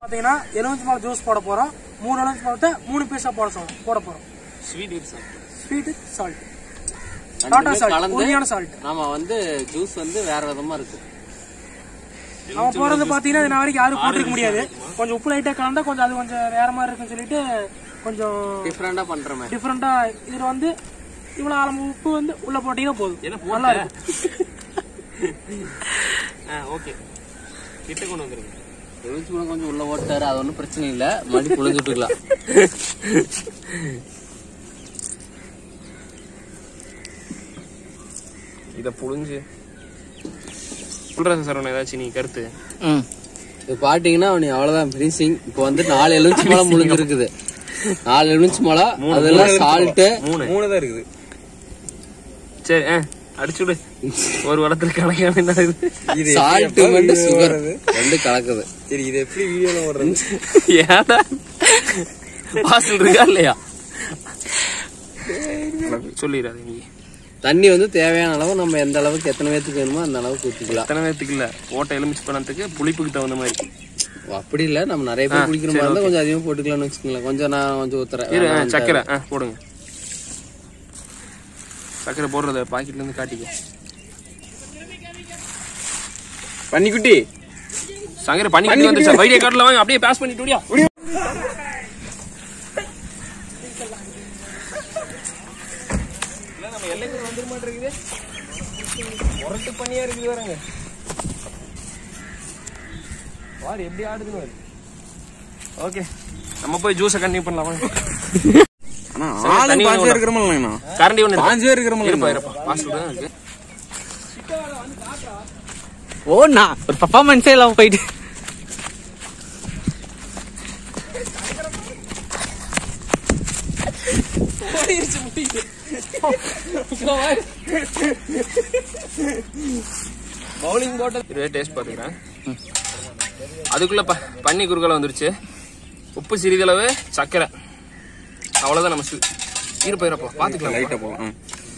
பாத்தீங்கன்னா எலுமிச்சை பழம் ஜூஸ் போட போறோம் மூணு எலுமிச்சை பழத்தை மூணு பீஸா போட சொல்றோம் போட போறோம் ஸ்வீட் இருக்கு ஸ்வீட் சால்ட் டாட்டா சால்ட் உண்மையான சால்ட் நாம வந்து ஜூஸ் வந்து வேற விதமா இருக்கு நம்ம போறது பாத்தீங்கன்னா இது நான் வரைக்கும் யாரும் போட்டிருக்க முடியாது கொஞ்சம் உப்பு லைட்டா கலந்தா கொஞ்சம் அது கொஞ்சம் வேற மாதிரி இருக்குன்னு சொல்லிட்டு கொஞ்சம் டிஃப்ரெண்டா பண்ற மாதிரி டிஃப்ரெண்டா இதுல வந்து இவ்வளவு அளவு உப்பு வந்து உள்ள போட்டீங்கன்னா போதும் நல்லா இருக்கும் ஓகே கிட்ட கொண்டு வந்துருங்க எலுமிச்சு பழம் கொஞ்சம் உள்ள ஓட்டாரு அது ஒன்றும் பிரச்சனை இல்ல மறுபடியும் புழிஞ்சு விட்டுக்கலாம் இத புழிஞ்சு சொல்றேன் சார் உன்னை ஏதாச்சும் நீ கருத்து இப்போ பாத்தீங்கன்னா நீ அவ்வளவுதான் ஃபினிஷிங் இப்போ வந்து நாலு எலுமிச்சு மலம் முடிஞ்சிருக்குது நாலு எலுமிச்சு மலம் அதெல்லாம் சால்ட்டு மூணு மூணு தான் இருக்குது சரி ஆ அடிச்சு விடு ஒரு வளத்துல கணக்கான என்ன இது இது சால்ட் எப்படி வந்து video சுகர் வர்றது? ரெண்டு கலக்குது சரி இது எப்படி வீடியோல வர்றது ஏடா வாசல் இருக்கா இல்லையா சொல்லிடாது நீ தண்ணி வந்து தேவையான அளவு நம்ம எந்த அளவுக்கு எத்தனை பேத்துக்கு வேணுமோ அந்த அளவுக்கு ஊற்றிக்கலாம் எத்தனை பேத்துக்கு இல்ல ஓட்ட எலுமிச்சு பழத்துக்கு புளிப்புக்கு தகுந்த மாதிரி அப்படி இல்ல நம்ம நிறைய பேர் குடிக்கிற மாதிரி இருந்தா கொஞ்சம் அதிகமா போட்டுக்கலாம்னு வச்சுக்கோங்களேன் கொஞ்சம் நான் கொஞ்சம் ஊத்துறேன் இரு ஆ, வேணாம், சக்கரை ஆ போடுங்க சக்கரை போடுறத பாக்கெட்ல இருந்து காட்டிக்க பன்னிக்குட்டி சங்கரை பண்ணி கட்டி வந்துச்சு வைடிய கார்டுல வாங்க அப்படியே பாஸ் பண்ணிட்டு ஓடியா நம்ம எல்லைக்கு வந்துட மாட்டேங்குது முரட்டு பண்ணியா இருக்குது வரங்க வாரு எப்படி ஆடுதுன்னு வாரு ஓகே நம்ம போய் ஜூஸை கண்டினியூ பண்ணலாம் வாங்க ஆனா சரி, ஆளு தண்ணி பாஞ்சு வேணும். பேர் இருக்கிறோம்லண்ணா கரண்டி ஒன்று பாஞ்சு பேர் இருக்கிறோம்ல இருப்பா இருப்பா பாஸ் தான் இருக்கு ஓண்ணா ஒரு பர்ஃபார்மன்ஸே இல்லாம போயிட்டு பவுலிங் போட்ட இதே டேஸ்ட் பார்த்துக்கிறேன் அதுக்குள்ள ப பன்னி குறுக்கல வந்துருச்சு உப்பு சிறிதளவு சர்க்கரை அவ்வளவுதான் நம்ம சு- இரு போயிடப்போ பார்த்துக்கலாம் லைட்டா போகலாம்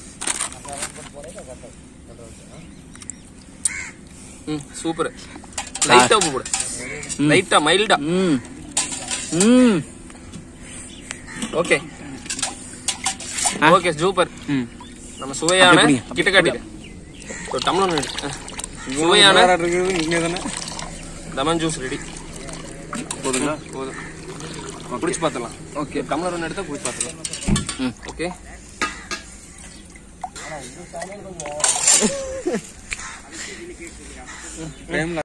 ம் சூப்பர் லைட்டா உப்பு போடு லைட்டா மைல்டா ம் ம் ஓகே ஓகே சூப்பர் நம்ம சுவையான கிட்ட காட்டிடு ஒரு டம்ளர் எடு. ஆ. சுவையான வேற இருக்குது இங்க தானே லெமன் ஜூஸ் ரெடி போதுங்களா போதும் குடிச்சு பார்த்துலாம் ஓகே டம்ளர் ஒன்று எடுத்தா குடிச்சு பார்த்துலாம் ஓகே டைம்ல